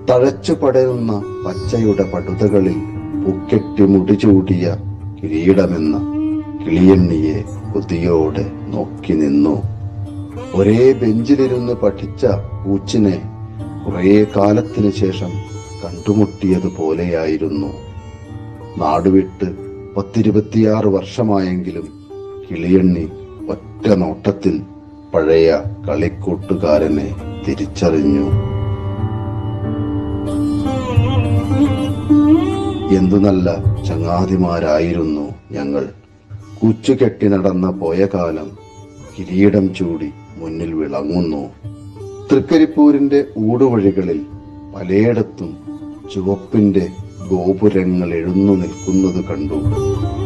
തഴച്ചു പടരുന്ന പച്ചയുടെ പടുതകളിൽ ഉക്കെട്ടി മുടിചൂടിയ കിരീടമെന്ന കിളിയണ്ണിയെ കൊതിയോടെ നോക്കി നിന്നു ഒരേ ബെഞ്ചിലിരുന്ന് പഠിച്ച പൂച്ചിനെ കുറേ കാലത്തിനു ശേഷം കണ്ടുമുട്ടിയതുപോലെയായിരുന്നു നാടുവിട്ട് പത്തിരുപത്തിയാറ് വർഷമായെങ്കിലും കിളിയണ്ണി ഒറ്റ നോട്ടത്തിൽ പഴയ കളിക്കൂട്ടുകാരനെ തിരിച്ചറിഞ്ഞു എന്തു നല്ല ചങ്ങാതിമാരായിരുന്നു ഞങ്ങൾ കൂച്ചുകെട്ടി നടന്ന പോയ കാലം കിരീടം ചൂടി മുന്നിൽ വിളങ്ങുന്നു തൃക്കരിപ്പൂരിന്റെ ഊടുവഴികളിൽ പലയിടത്തും ചുവപ്പിന്റെ ഗോപുരങ്ങൾ എഴുന്നു നിൽക്കുന്നത് കണ്ടു